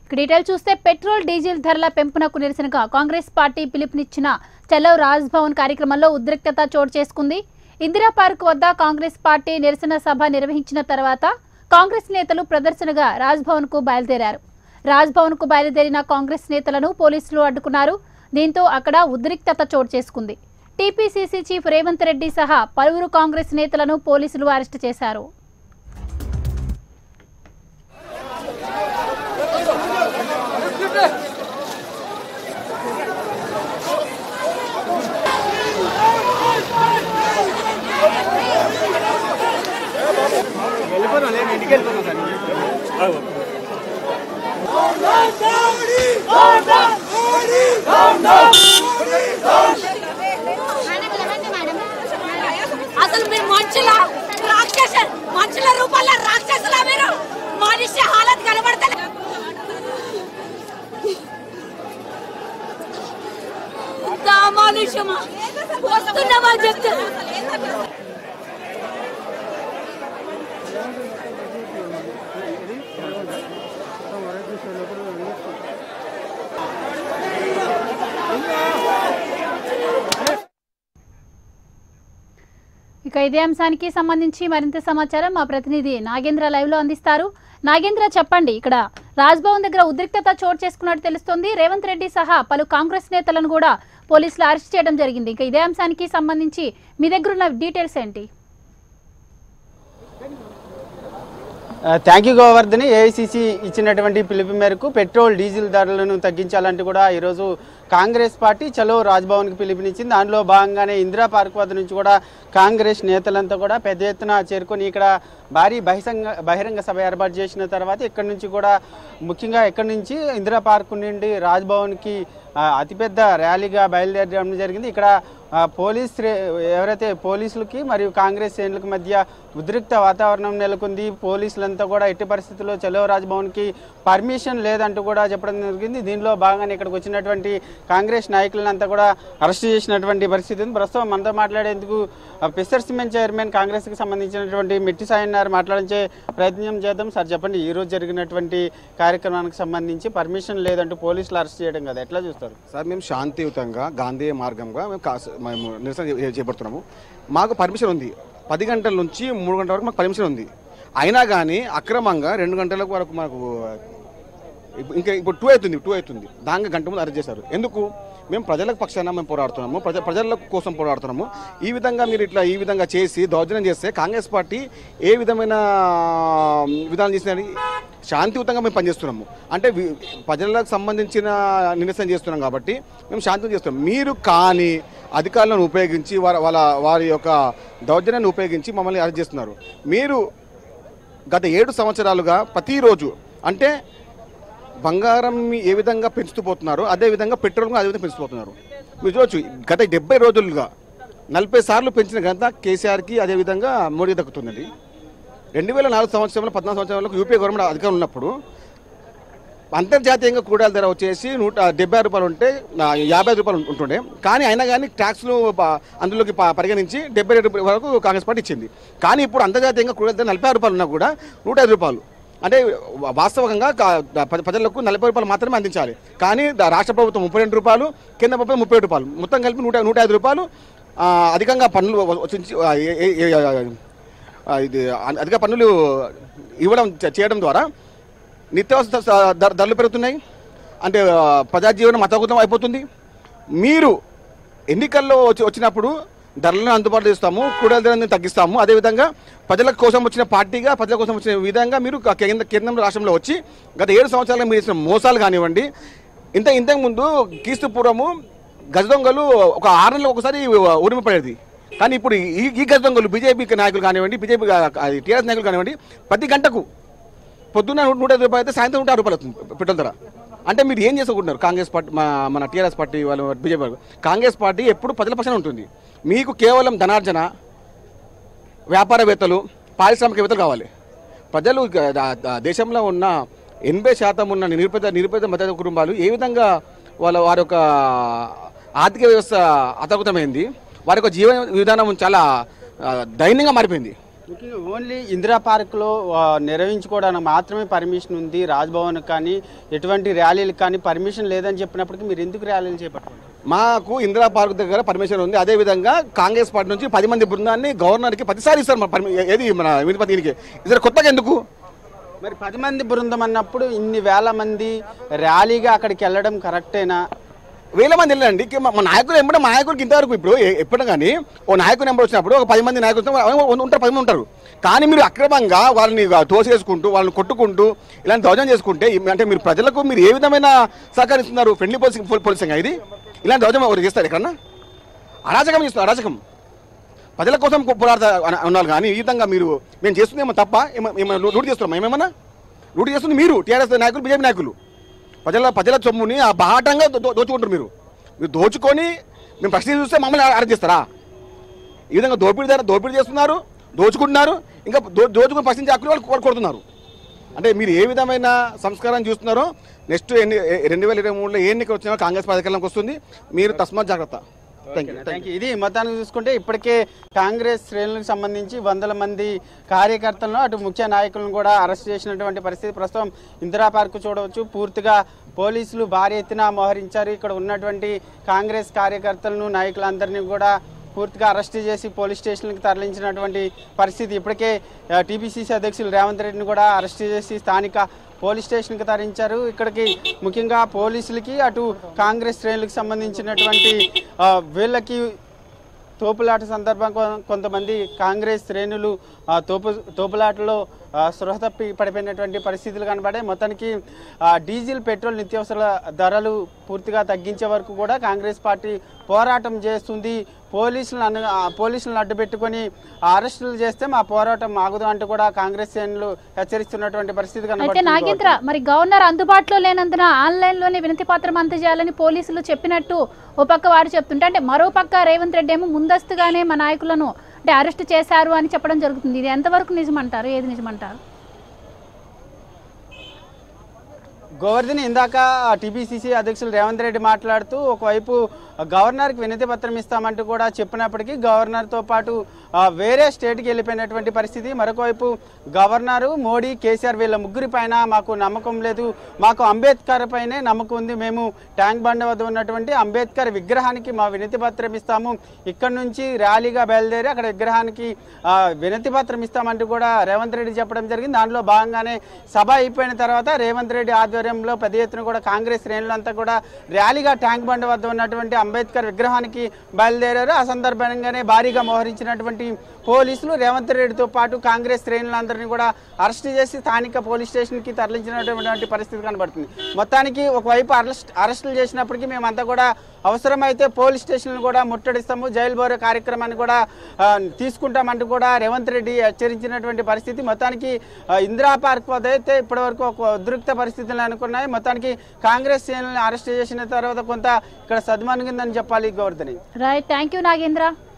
ఇక డీటెయిల్ చూస్తే petrol diesel ధరల పెంపునకు నిరసనగా కాంగ్రెస్ పార్టీ పిలుపునిచ్చిన చలో రాజ్ భవన్ కార్యక్రమంలో ఉద్రిక్తత చోటు చేసుకుంది ఇందిరా పార్క్ వద్ద కాంగ్రెస్ పార్టీ నిరసన సభ నిర్వహించిన తర్వాత కాంగ్రెస్ నేతలు ప్రదర్శనగా రాజ్ భవన్ కు బయలుదేరారు రాజ్ భవన్ కు బయలుదేరిన కాంగ్రెస్ నేతలను పోలీసులు అడ్డుకున్నారు దీంతో అక్కడ ఉద్రిక్తత చోటు చేసుకుంది టీపీసీసీ చీఫ్ రేవంత్ రెడ్డి సహా పలువురు కాంగ్రెస్ నేతలను పోలీసులు అరెస్టు చేశారు వెళ్ళిపోతాం లేదు ఇంటికి వెళ్ళిపోతాం సార్ అసలు మీరు మనుషుల రాక్షస మనుషుల రూపంలో రాక్షసులా మీరు మనిషి హాలత్ కనబడతలే మానుషమా వస్తున్నామా చెప్తారు ఇక ఇదే అంశానికి సంబంధించి మరింత సమాచారం మా ప్రతినిధి నాగేంద్ర లైవ్ లో అందిస్తారు నాగేంద్ర చెప్పండి ఇక్కడ రాజ్భవన్ దగ్గర ఉద్రిక్తత చోటు చేసుకున్నట్టు తెలుస్తోంది రేవంత్ రెడ్డి సహా పలు కాంగ్రెస్ నేతలను కూడా పోలీసులు అరెస్ట్ చేయడం జరిగింది ఇక ఇదే అంశానికి సంబంధించి మీ దగ్గర ఉన్న డీటెయిల్స్ ఏంటి థ్యాంక్ యూ గోవర్ధని ఏఐసిసి ఇచ్చినటువంటి పిలుపు మేరకు పెట్రోల్ డీజిల్ ధరలను తగ్గించాలంటూ కూడా ఈరోజు కాంగ్రెస్ పార్టీ చలో రాజ్భవన్కి పిలుపునిచ్చింది దానిలో భాగంగానే ఇందిరా పార్క్ వద్ద నుంచి కూడా కాంగ్రెస్ నేతలంతా కూడా పెద్ద ఎత్తున చేరుకొని ఇక్కడ భారీ బహిరంగ బహిరంగ సభ ఏర్పాటు చేసిన తర్వాత ఇక్కడ నుంచి కూడా ముఖ్యంగా ఇక్కడ నుంచి ఇందిరా పార్క్ నుండి రాజ్భవన్కి ఆ, అతిపెద్ద ర్యాలీగా బయలుదేరడం జరిగింది ఇక్కడ ఆ, పోలీస్ రే- ఎవరైతే పోలీసులకి మరియు కాంగ్రెస్ శ్రేణులకు మధ్య ఉద్రిక్త వాతావరణం నెలకొంది పోలీసులంతా కూడా ఎట్టి పరిస్థితుల్లో చలో రాజ్భవన్కి పర్మిషన్ లేదంటూ కూడా చెప్పడం జరిగింది దీనిలో భాగంగానే ఇక్కడికి వచ్చినటువంటి కాంగ్రెస్ నాయకులంతా కూడా అరెస్ట్ చేసినటువంటి పరిస్థితి ఉంది ప్రస్తుతం మనతో మాట్లాడేందుకు ఆ, పిస్టర్ సిమెంట్ చైర్మన్ కాంగ్రెస్కి సంబంధించినటువంటి మిట్టి సాయన్నారు మాట్లాడించే ప్రయత్నం చేద్దాం సార్ చెప్పండి ఈ రోజు జరిగినటువంటి కార్యక్రమానికి సంబంధించి పర్మిషన్ లేదంటూ పోలీసులు అరెస్ట్ చేయడం కదా ఎట్లా చూస్తారు సార్ మేము శాంతియుతంగా గాంధీ మార్గంగా మేము కాస్ మేము నిరసన చే- చేపడుతున్నాము మాకు పర్మిషన్ ఉంది పది గంటల నుంచి మూడు గంటల వరకు మాకు పర్మిషన్ ఉంది అయినా కానీ అక్రమంగా రెండు గంటలకు వరకు మాకు ఇప్పు- ఇంకా ఇప్పుడు టూ అవుతుంది టూ అవుతుంది దానికి గంట ముందు అరెస్ట్ చేశారు ఎందుకు మేము ప్రజలకు పక్షాన మేము పోరాడుతున్నాము ప్రజ ప్రజల కోసం పోరాడుతున్నాము ఈ విధంగా మీరు ఇట్లా ఈ విధంగా చేసి దౌర్జన్యం చేస్తే కాంగ్రెస్ పార్టీ ఏ విధమైన విధానం చేసినది శాంతియుతంగా మేము పనిచేస్తున్నాము అంటే వి- ప్రజలకు సంబంధించిన నిరసన చేస్తున్నాం కాబట్టి మేము శాంతియుతంగా చేస్తున్నాం మీరు కానీ అధికారులను ఉపయోగించి వారి వాళ్ళ వారి యొక్క దౌర్జన్యాన్ని ఉపయోగించి మమ్మల్ని అరెస్ట్ చేస్తున్నారు మీరు గత ఏడు సంవత్సరాలుగా ప్రతిరోజు అంటే బంగారం ఏ విధంగా పెంచుతూ పోతున్నారో అదే విధంగా పెట్రోల్ కూడా అదే విధంగా పెంచుతూ పోతున్నారు మీరు చూడొచ్చు గత డెబ్బై రోజులుగా నలభై సార్లు పెంచిన ఘనత కేసీఆర్కి అదే విధంగా మోడీ దక్కుతున్నది రెండు వేల నాలుగు సంవత్సరంలో పద్నాలుగు సంవత్సరంలో యూపీఏ గవర్నమెంట్ అధికారం ఉన్నప్పుడు అంతర్జాతీయంగా కూడాల ధర వచ్చేసి నూట డెబ్బై ఆరు రూపాయలు ఉంటే నా యాభై ఐదు రూపాయలు ఉంటుండే కానీ అయినా కానీ ట్యాక్స్లు ప- అందులోకి ప- పరిగణించి డెబ్బై ఏడు రూపాయల వరకు కాంగ్రెస్ పార్టీ ఇచ్చింది కానీ ఇప్పుడు అంతర్జాతీయంగా కూడాల ధర నలభై ఆరు రూపాయలు ఉన్నా కూడా నూట ఐదు రూపాయలు అంటే వాస్తవంగా కా- ప్ర- ప్రజలకు నలభై రూపాయలు మాత్రమే అందించాలి కానీ దా- రాష్ట్ర ప్రభుత్వం ముప్పై రెండు రూపాయలు కేంద్ర ప్రభుత్వం ముప్పై ఏడు రూపాయలు మొత్తం కలిపి నూట నూట ఐదు రూపాయలు ఆ, అధికంగా పన్నులు వచ్చి ఆ, ఏ- ఏ- ఏ- ఆ, ఇది అధిక పన్నులు ఇవ్వడం చే- చేయడం ద్వారా నిత్యావసర స- ధర- ధరలు పెరుగుతున్నాయి అంటే ఆ, ప్రజాజీవనం మతగుతం అయిపోతుంది మీరు ఎన్నికల్లో వచ్చి వచ్చినప్పుడు ధరలను అందుబాటులో ఇస్తాము కూడల ధరలను తగ్గిస్తాము అదేవిధంగా ప్రజల కోసం వచ్చిన పార్టీగా ప్రజల కోసం వచ్చిన విధంగా మీరు క- కేంద్ర కేంద్రం రాష్ట్రంలో వచ్చి గత ఏడు సంవత్సరాలుగా మీరు చేసిన మోసాలు కానివ్వండి ఇంత ఇంతకు ముందు క్రీస్తు పూర్వము గజ దొంగలు ఒక ఆరు నెలలకు ఒకసారి ఉరిమి పడేది కానీ ఇప్పుడు ఈ ఈ గజ దొంగలు బీజేపీ నాయకులు కానివ్వండి బీజేపీ టీఆర్ఎస్ నాయకులు కానివ్వండి ప్రతి గంటకు పొద్దున్న నూట నూట ఐదు రూపాయలు అయితే సాయంత్రం నూట ఆరు రూపాయలు అవుతుంది పెట్రోల్ ధర అంటే మీరు ఏం చేసుకుంటున్నారు కాంగ్రెస్ పార్టీ మా- మన టీఆర్ఎస్ పార్టీ వాళ్ళు బీజేపీ వాళ్ళు కాంగ్రెస్ పార్టీ ఎప్పుడు ప్రజల పక్షాన ఉంటుంది మీకు కేవలం ధనార్జన వ్యాపారవేత్తలు పారిశ్రామికవేత్తలు కావాలి ప్రజలు గ- ద- ద- దేశంలో ఉన్న ఎనభై శాతం ఉన్న నిరుపేద నిరుపేద మధ్య కుటుంబాలు ఏ విధంగా వాళ్ళ వారి యొక్క ఆర్థిక వ్యవస్థ అతకుతమైంది వారి యొక్క జీవన విధానం చాలా ఆ, దైన్యంగా మారిపోయింది ముఖ్యంగా ఓన్లీ ఇందిరా పార్క్లో ఆ, నిర్వహించుకోవడానికి మాత్రమే పర్మిషన్ ఉంది రాజ్భవన్ కానీ ఎటువంటి ర్యాలీలకు కానీ పర్మిషన్ లేదని చెప్పినప్పటికీ మీరు ఎందుకు ర్యాలీలు చేపట్టుకుంటారు మాకు ఇందిరా పార్క్ దగ్గర పర్మిషన్ ఉంది అదే విధంగా కాంగ్రెస్ పార్టీ నుంచి పది మంది బృందాన్ని గవర్నర్కి ప్రతిసారి ఇస్తారు మన పర్మి- ఏది మన వినతి దీనికి ఇద్దరు కొత్తగా ఎందుకు మరి పది మంది బృందం అన్నప్పుడు ఇన్ని వేల మంది ర్యాలీగా అక్కడికి వెళ్ళడం కరెక్టేనా వేల మంది వెళ్ళండి కి- మా మా నాయకులు ఎంబడే మా నాయకుడికి ఇంతవరకు ఇప్పుడు ఎ- ఎప్పుడు కానీ ఓ నాయకుడు నెంబర్ వచ్చినప్పుడు ఒక పది మంది నాయకులు వస్తే వాళ్ళు ఉంటారు పది మంది ఉంటారు కానీ మీరు అక్రమంగా వాళ్ళని తోసేసుకుంటూ వాళ్ళని కొట్టుకుంటూ ఇలాంటి దౌర్జన్యం చేసుకుంటే ఈ- అంటే మీరు ప్రజలకు మీరు ఏ విధమైన సహకరిస్తున్నారు ఫ్రెండ్లీ పోలీసింగ్ పోలీసింగ్ ఇది ఇలాంటి దౌర్జన్యం ఎవరు చేస్తారు ఎక్కడన్నా అరాచకం చేస్తున్నారు అరాచకం ప్రజల కోసం పోరాడతా అన- అన్నారు కానీ ఈ విధంగా మీరు మేము చేస్తుందేమో తప్ప ఏమ- ఏమైనా లూటీ చేస్తున్నాం ఏమేమన్నా లూటీ చేస్తుంది మీరు టీఆర్ఎస్ నాయకులు బీజేపీ నాయకులు ప్రజల ప్రజల సొమ్ముని ఆ బాటంగా దో- దో- దోచుకుంటారు మీరు మీరు దోచుకొని మేము ప్రశ్న చూస్తే మమ్మల్ని అరెస్ట్ చేస్తారా ఈ విధంగా దోపిడీ ధర దోపిడీ చేస్తున్నారు దోచుకుంటున్నారు ఇంకా దో దోచుకుని ప్రశ్నించే హక్కులు వాళ్ళు కొ- కొడుతున్నారు అంటే మీరు ఏ విధమైన సంస్కారం చూస్తున్నారో నెక్స్ట్ ఎన్ని ఏ- రెండు వేల ఇరవై మూడులో ఏ ఎన్నిక వచ్చినా కాంగ్రెస్ అధికారంలోకి వస్తుంది మీరు తస్మాత్ జాగ్రత్త థ్యాంక్ యూ థ్యాంక్ యూ ఇది మొత్తానికి చూసుకుంటే ఇప్పటికే కాంగ్రెస్ శ్రేణులకు సంబంధించి వందల మంది కార్యకర్తలను అటు ముఖ్య నాయకులను కూడా అరెస్ట్ చేసినటువంటి పరిస్థితి ప్రస్తుతం ఇందిరా పార్క్ చూడవచ్చు పూర్తిగా పోలీసులు భారీ ఎత్తున మోహరించారు ఇక్కడ ఉన్నటువంటి కాంగ్రెస్ కార్యకర్తలను నాయకులందరినీ కూడా పూర్తిగా అరెస్ట్ చేసి పోలీస్ స్టేషన్కి తరలించినటువంటి పరిస్థితి ఇప్పటికే టీపీసీసీ అధ్యక్షులు రేవంత్ రెడ్డిని కూడా అరెస్ట్ చేసి స్థానిక పోలీస్ స్టేషన్కి తరలించారు ఇక్కడికి ముఖ్యంగా పోలీసులకి అటు కాంగ్రెస్ శ్రేణులకు సంబంధించినటువంటి ఆ, వీళ్ళకి తోపులాట సందర్భం కొ- కొంతమంది కాంగ్రెస్ శ్రేణులు ఆ, తోపు తోపులాటలో ఆ, స్పృహ తప్పి పడిపోయినటువంటి పరిస్థితులు కనబడాయి మొత్తానికి ఆ, డీజిల్ పెట్రోల్ నిత్యావసర ధరలు పూర్తిగా తగ్గించే వరకు కూడా కాంగ్రెస్ పార్టీ పోరాటం చేస్తుంది పోలీసులను అను ఆ, పోలీసులను అడ్డు పెట్టుకొని అరెస్టులు చేస్తే మా పోరాటం ఆగదు అంటూ కూడా కాంగ్రెస్ శ్రేణులు హెచ్చరిస్తున్నటువంటి పరిస్థితి అయితే కనబడుతుంది నాగేంద్ర మరి గవర్నర్ అందుబాటులో లేనందున ఆన్లైన్ లోనే వినతి పత్రం అందజేయాలని పోలీసులు చెప్పినట్టు ఓ పక్క వారు చెప్తుంటే అంటే మరో పక్క రేవంత్ రెడ్డి ఏమో ముందస్తుగానే మా నాయకులను అంటే అరెస్ట్ చేశారు అని చెప్పడం జరుగుతుంది ఇది ఎంతవరకు నిజమంటారు ఏది నిజమంటారు గోవర్ధన్ ఇందాక టీపీసీసీ అధ్యక్షులు రేవంత్ రెడ్డి మాట్లాడుతూ ఒకవైపు గవర్నర్కి వినతి పత్రం ఇస్తామంటూ కూడా చెప్పినప్పటికీ గవర్నర్తో పాటు ఆ, వేరే స్టేట్కి వెళ్ళిపోయినటువంటి పరిస్థితి మరొకవైపు గవర్నరు మోడీ కేసీఆర్ వీళ్ళ ముగ్గురి పైన మాకు నమ్మకం లేదు మాకు అంబేద్కర్ పైనే నమ్మకం ఉంది మేము ట్యాంక్ బండ్ వద్ద ఉన్నటువంటి అంబేద్కర్ విగ్రహానికి మా వినతి పత్రం ఇస్తాము ఇక్కడ నుంచి ర్యాలీగా బయలుదేరి అక్కడ విగ్రహానికి ఆ, వినతి పత్రం ఇస్తామంటూ కూడా రేవంత్ రెడ్డి చెప్పడం జరిగింది దానిలో భాగంగానే సభ అయిపోయిన తర్వాత రేవంత్ రెడ్డి ఆధ్వర్యంలో పెద్ద ఎత్తున కూడా కాంగ్రెస్ శ్రేణులంతా కూడా ర్యాలీగా ట్యాంక్ బండ్ వద్ద ఉన్నటువంటి అంబేద్కర్ విగ్రహానికి బయలుదేరారు ఆ సందర్భంగానే భారీగా మోహరించినటువంటి పోలీసులు రేవంత్ రెడ్డితో పాటు కాంగ్రెస్ శ్రేణులందరినీ కూడా అరెస్ట్ చేసి స్థానిక పోలీస్ స్టేషన్కి తరలించినటువంటి పరిస్థితి కనబడుతుంది మొత్తానికి ఒకవైపు అరెస్ట్ అరెస్టులు చేసినప్పటికీ మేమంతా కూడా అవసరమైతే పోలీస్ స్టేషన్లు కూడా ముట్టడిస్తాము జైలు బోరే కార్యక్రమాన్ని కూడా ఆ, తీసుకుంటామంటూ కూడా రేవంత్ రెడ్డి హెచ్చరించినటువంటి పరిస్థితి మొత్తానికి ఆ, ఇందిరా పార్క్ వద్ద అయితే ఇప్పటివరకు ఒక ఉద్రిక్త పరిస్థితులు అనుకున్నాయి మొత్తానికి కాంగ్రెస్ శ్రేణులను అరెస్ట్ చేసిన తర్వాత కొంత ఇక్కడ సద్మణిగిందని చెప్పాలి Govardhani right thank you Nagendra